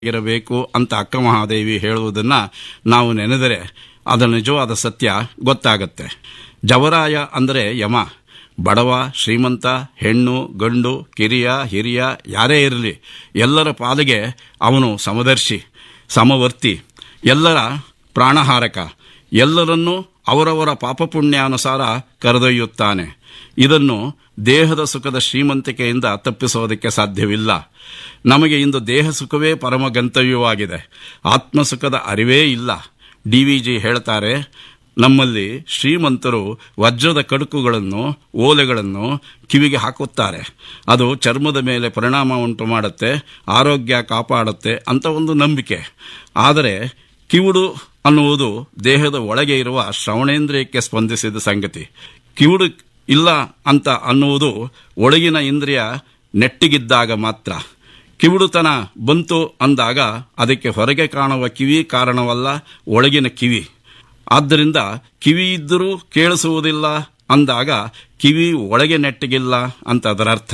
ಇರಬೇಕು ಅಂತ ಅಕ್ಕ ಮಹಾದೇವಿ ಹೇಳುವುದನ್ನ ನಾವು ನೆನೆದರೆ ಅದರ ನಿಜವಾದ ಸತ್ಯ ಗೊತ್ತಾಗತ್ತೆ ಜವರಾಯ ಅಂದರೆ ಯಮ ಬಡವ ಶ್ರೀಮಂತ ಹೆಣ್ಣು ಗಂಡು ಕಿರಿಯ ಹಿರಿಯ ಯಾರೇ ಇರಲಿ ಎಲ್ಲರ ಪಾಲಿಗೆ ಅವನು ಸಮದರ್ಶಿ ಸಮವರ್ತಿ ಎಲ್ಲರ ಪ್ರಾಣಹಾರಕ ಎಲ್ಲರನ್ನೂ ಅವರವರ ಪಾಪಪುಣ್ಯಾನುಸಾರ ಕರೆದೊಯ್ಯುತ್ತಾನೆ ಇದನ್ನು ದೇಹದ ಸುಖದ ಶ್ರೀಮಂತಿಕೆಯಿಂದ ತಪ್ಪಿಸೋದಕ್ಕೆ ಸಾಧ್ಯವಿಲ್ಲ ನಮಗೆ ಇಂದು ದೇಹ ಸುಖವೇ ಪರಮ ಗಂತವ್ಯವಾಗಿದೆ ಆತ್ಮಸುಖದ ಅರಿವೇ ಇಲ್ಲ ಡಿವಿಜಿ ಹೇಳ್ತಾರೆ ನಮ್ಮಲ್ಲಿ ಶ್ರೀಮಂತರು ವಜ್ರದ ಕಡುಕುಗಳನ್ನು ಓಲೆಗಳನ್ನು ಕಿವಿಗೆ ಹಾಕುತ್ತಾರೆ ಅದು ಚರ್ಮದ ಮೇಲೆ ಪರಿಣಾಮ ಉಂಟು ಮಾಡುತ್ತೆ ಆರೋಗ್ಯ ಕಾಪಾಡುತ್ತೆ ಅಂತ ಒಂದು ನಂಬಿಕೆ ಆದರೆ ಕಿವುಡು ಅನ್ನುವುದು ದೇಹದ ಒಳಗೆ ಇರುವ ಶ್ರವಣೇಂದ್ರಿಯಕ್ಕೆ ಸ್ಪಂದಿಸಿದ ಸಂಗತಿ ಕಿವುಡು ಇಲ್ಲ ಅಂತ ಅನ್ನುವುದು ಒಳಗಿನ ಇಂದ್ರಿಯ ನೆಟ್ಟಿಗಿದ್ದಾಗ ಮಾತ್ರ ಕಿವುಡುತನ ಬಂತು ಅಂದಾಗ ಅದಕ್ಕೆ ಹೊರಗೆ ಕಾಣುವ ಕಿವಿ ಕಾರಣವಲ್ಲ ಒಳಗಿನ ಕಿವಿ ಆದ್ದರಿಂದ ಕಿವಿ ಇದ್ದರೂ ಕೇಳಿಸುವುದಿಲ್ಲ ಅಂದಾಗ ಕಿವಿ ಒಳಗೆ ನೆಟ್ಟಿಗಿಲ್ಲ ಅಂತ ಅದರ ಅರ್ಥ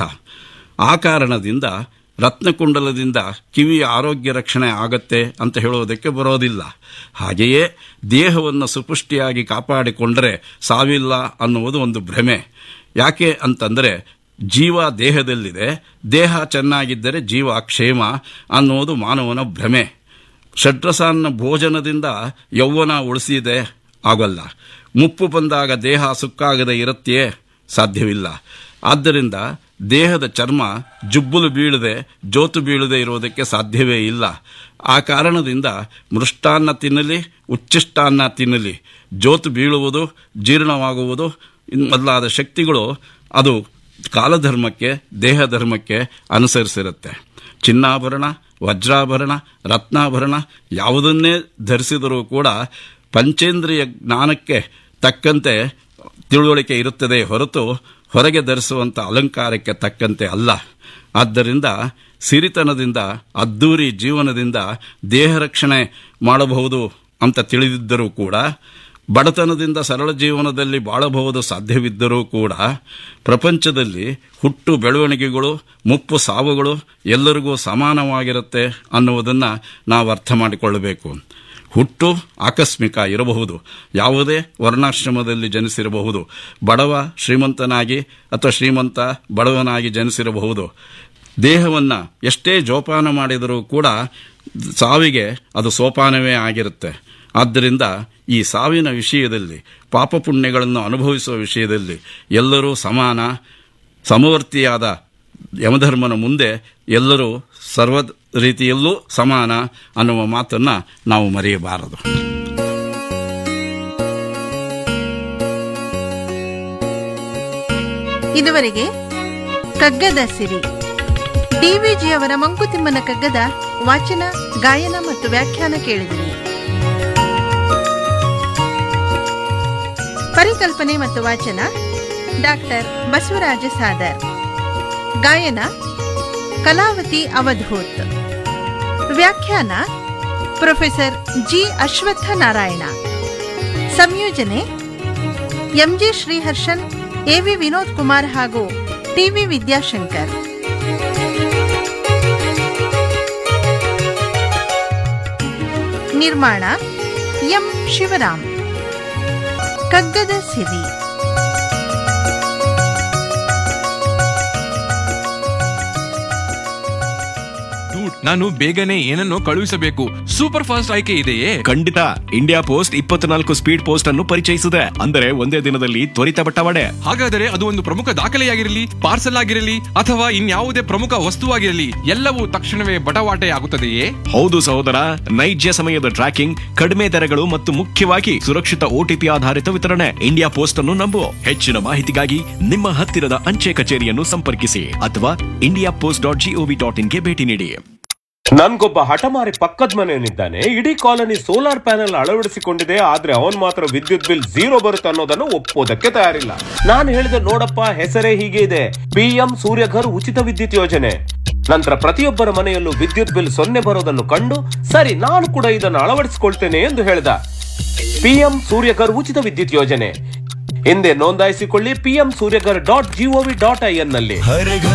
ಆ ಕಾರಣದಿಂದ ರತ್ನಕುಂಡಲದಿಂದ ಕಿವಿಯ ಆರೋಗ್ಯ ರಕ್ಷಣೆ ಆಗತ್ತೆ ಅಂತ ಹೇಳುವುದಕ್ಕೆ ಬರೋದಿಲ್ಲ ಹಾಗೆಯೇ ದೇಹವನ್ನು ಸುಪುಷ್ಟಿಯಾಗಿ ಕಾಪಾಡಿಕೊಂಡರೆ ಸಾವಿಲ್ಲ ಅನ್ನುವುದು ಒಂದು ಭ್ರಮೆ ಯಾಕೆ ಅಂತಂದರೆ ಜೀವ ದೇಹದಲ್ಲಿದೆ ದೇಹ ಚೆನ್ನಾಗಿದ್ದರೆ ಜೀವ ಕ್ಷೇಮ ಅನ್ನುವುದು ಮಾನವನ ಭ್ರಮೆ ಷಡ್ರಸಾನ್ನ ಭೋಜನದಿಂದ ಯೌವನ ಉಳಿಸಿದೆ ಆಗಲ್ಲ ಮುಪ್ಪು ಬಂದಾಗ ದೇಹ ಸುಕ್ಕಾಗದೆ ಇರುತ್ತೆಯೇ ಸಾಧ್ಯವಿಲ್ಲ ಆದ್ದರಿಂದ ದೇಹದ ಚರ್ಮ ಜುಬ್ಬುಲು ಬೀಳದೆ ಜೋತು ಬೀಳದೆ ಇರುವುದಕ್ಕೆ ಸಾಧ್ಯವೇ ಇಲ್ಲ ಆ ಕಾರಣದಿಂದ ಮೃಷ್ಟಾನ್ನ ತಿನ್ನಲಿ ಉಚ್ಚಿಷ್ಟಾನ್ನ ತಿನ್ನಲಿ ಜೋತು ಬೀಳುವುದು ಜೀರ್ಣವಾಗುವುದು ಮೊದಲಾದ ಶಕ್ತಿಗಳು ಅದು ಕಾಲಧರ್ಮಕ್ಕೆ ದೇಹ ಧರ್ಮಕ್ಕೆ ಅನುಸರಿಸಿರುತ್ತೆ ಚಿನ್ನಾಭರಣ ವಜ್ರಾಭರಣ ರತ್ನಾಭರಣ ಯಾವುದನ್ನೇ ಧರಿಸಿದರೂ ಕೂಡ ಪಂಚೇಂದ್ರಿಯ ಜ್ಞಾನಕ್ಕೆ ತಕ್ಕಂತೆ ತಿಳುವಳಿಕೆ ಇರುತ್ತದೆ ಹೊರತು ಹೊರಗೆ ಧರಿಸುವಂಥ ಅಲಂಕಾರಕ್ಕೆ ತಕ್ಕಂತೆ ಅಲ್ಲ ಆದ್ದರಿಂದ ಸಿರಿತನದಿಂದ ಅದ್ದೂರಿ ಜೀವನದಿಂದ ದೇಹ ರಕ್ಷಣೆ ಮಾಡಬಹುದು ಅಂತ ತಿಳಿದಿದ್ದರೂ ಕೂಡ ಬಡತನದಿಂದ ಸರಳ ಜೀವನದಲ್ಲಿ ಬಾಳಬಹುದು ಸಾಧ್ಯವಿದ್ದರೂ ಕೂಡ ಪ್ರಪಂಚದಲ್ಲಿ ಹುಟ್ಟು ಬೆಳವಣಿಗೆಗಳು ಮುಪ್ಪು ಸಾವುಗಳು ಎಲ್ಲರಿಗೂ ಸಮಾನವಾಗಿರುತ್ತೆ ಅನ್ನುವುದನ್ನು ನಾವು ಅರ್ಥ ಮಾಡಿಕೊಳ್ಳಬೇಕು ಹುಟ್ಟು ಆಕಸ್ಮಿಕ ಇರಬಹುದು ಯಾವುದೇ ವರ್ಣಾಶ್ರಮದಲ್ಲಿ ಜನಿಸಿರಬಹುದು ಬಡವ ಶ್ರೀಮಂತನಾಗಿ ಅಥವಾ ಶ್ರೀಮಂತ ಬಡವನಾಗಿ ಜನಿಸಿರಬಹುದು ದೇಹವನ್ನು ಎಷ್ಟೇ ಜೋಪಾನ ಮಾಡಿದರೂ ಕೂಡ ಸಾವಿಗೆ ಅದು ಸೋಪಾನವೇ ಆಗಿರುತ್ತೆ ಆದ್ದರಿಂದ ಈ ಸಾವಿನ ವಿಷಯದಲ್ಲಿ ಪಾಪ ಪುಣ್ಯಗಳನ್ನು ಅನುಭವಿಸುವ ವಿಷಯದಲ್ಲಿ ಎಲ್ಲರೂ ಸಮಾನ ಸಮವರ್ತಿಯಾದ ಯಮಧರ್ಮನ ಮುಂದೆ ಎಲ್ಲರೂ ಸರ್ವ ರೀತಿಯಲ್ಲೂ ಸಮಾನ ಅನ್ನುವ ಮಾತನ್ನು ನಾವು ಮರೆಯಬಾರದು ಇದುವರೆಗೆ ಕಗ್ಗದ ಸಿರಿ ಡಿವಿಜಿಯವರ ಮಂಕುತಿಮ್ಮನ ಕಗ್ಗದ ವಾಚನ ಗಾಯನ ಮತ್ತು ವ್ಯಾಖ್ಯಾನ ಕೇಳಿದಿರಿ ಪರಿಕಲ್ಪನೆ ಮತ್ತು ವಾಚನ ಡಾಕ್ಟರ್ ಬಸವರಾಜ ಸಾದರ್ ಗಾಯನ ಕಲಾವತಿ ಅವಧೂತ್ ವ್ಯಾಖ್ಯಾನ ಪ್ರೊಫೆಸರ್ ಜಿ ಅಶ್ವತ್ಥ ನಾರಾಯಣ ಸಂಯೋಜನೆ ಎಂಜಿ ಶ್ರೀಹರ್ಷನ್ ಎವಿ ವಿನೋದ್ ಕುಮಾರ್ ಹಾಗೂ ಟಿವಿ ವಿದ್ಯಾಶಂಕರ್ ನಿರ್ಮಾಣ ಎಂ ಶಿವರಾಮ್ ಕಗ್ಗದ ಸಿರಿ ಡೂಡ್, ನಾನು ಬೇಗನೆ ಏನನ್ನೋ ಕಳುಹಿಸಬೇಕು ಸೂಪರ್ ಫಾಸ್ಟ್ ಆಯ್ಕೆ ಇದೆಯೇ ಖಂಡಿತ ಇಂಡಿಯಾ ಪೋಸ್ಟ್ ಇಪ್ಪತ್ನಾಲ್ಕು ಸ್ಪೀಡ್ ಪೋಸ್ಟ್ ಅನ್ನು ಪರಿಚಯಿಸಿದೆ ಅಂದರೆ ಒಂದೇ ದಿನದಲ್ಲಿ ತ್ವರಿತ ಬಟ್ಟವಾಡೆ ಹಾಗಾದರೆ ಅದು ಒಂದು ಪ್ರಮುಖ ದಾಖಲೆಯಾಗಿರಲಿ ಪಾರ್ಸಲ್ ಆಗಿರಲಿ ಅಥವಾ ಇನ್ಯಾವುದೇ ಪ್ರಮುಖ ವಸ್ತುವಾಗಿರಲಿ ಎಲ್ಲವೂ ತಕ್ಷಣವೇ ಬಟವಾಟೆ ಆಗುತ್ತದೆಯೇ ಹೌದು ಸಹೋದರ ನೈಜ ಸಮಯದ ಟ್ರ್ಯಾಕಿಂಗ್ ಕಡಿಮೆ ದರಗಳು ಮತ್ತು ಮುಖ್ಯವಾಗಿ ಸುರಕ್ಷಿತ ಓಟಿಪಿ ಆಧಾರಿತ ವಿತರಣೆ ಇಂಡಿಯಾ ಪೋಸ್ಟ್ ಅನ್ನು ನಂಬು ಹೆಚ್ಚಿನ ಮಾಹಿತಿಗಾಗಿ ನಿಮ್ಮ ಹತ್ತಿರದ ಅಂಚೆ ಕಚೇರಿಯನ್ನು ಸಂಪರ್ಕಿಸಿ ಅಥವಾ India post dot GOV dot ಇನ್ಗೆ ಭೇಟಿ ನೀಡಿ ನನ್ಗೊಬ್ಬ ಹಠಮಾರಿ ಪಕ್ಕದ ಮನೆಯವನಿದ್ದಾನೆ ಇಡೀ ಕಾಲನಿ ಸೋಲಾರ್ ಪ್ಯಾನೆಲ್ ಅಳವಡಿಸಿಕೊಂಡಿದೆ ಆದ್ರೆ ಅವನ್ ಮಾತ್ರ ವಿದ್ಯುತ್ ಬಿಲ್ ಝೀರೋ ಬರುತ್ತೆ ಅನ್ನೋದನ್ನು ಒಪ್ಪೋದಕ್ಕೆ ತಯಾರಿಲ್ಲ ನಾನು ಹೇಳಿದೆ ನೋಡಪ್ಪ ಹೆಸರೇ ಹೀಗೆ ಇದೆ ಪಿಎಂ ಸೂರ್ಯಘರ್ ಉಚಿತ ವಿದ್ಯುತ್ ಯೋಜನೆ ನಂತರ ಪ್ರತಿಯೊಬ್ಬರ ಮನೆಯಲ್ಲೂ ವಿದ್ಯುತ್ ಬಿಲ್ ಸೊನ್ನೆ ಬರೋದನ್ನು ಕಂಡು ಸರಿ ನಾನು ಕೂಡ ಇದನ್ನು ಅಳವಡಿಸಿಕೊಳ್ತೇನೆ ಎಂದು ಹೇಳಿದ ಪಿಎಂ ಸೂರ್ಯಘರ್ ಉಚಿತ ವಿದ್ಯುತ್ ಯೋಜನೆ ಹಿಂದೆ ನೋಂದಾಯಿಸಿಕೊಳ್ಳಿ PM Suryaghar dot GOV dot I N ನಲ್ಲಿ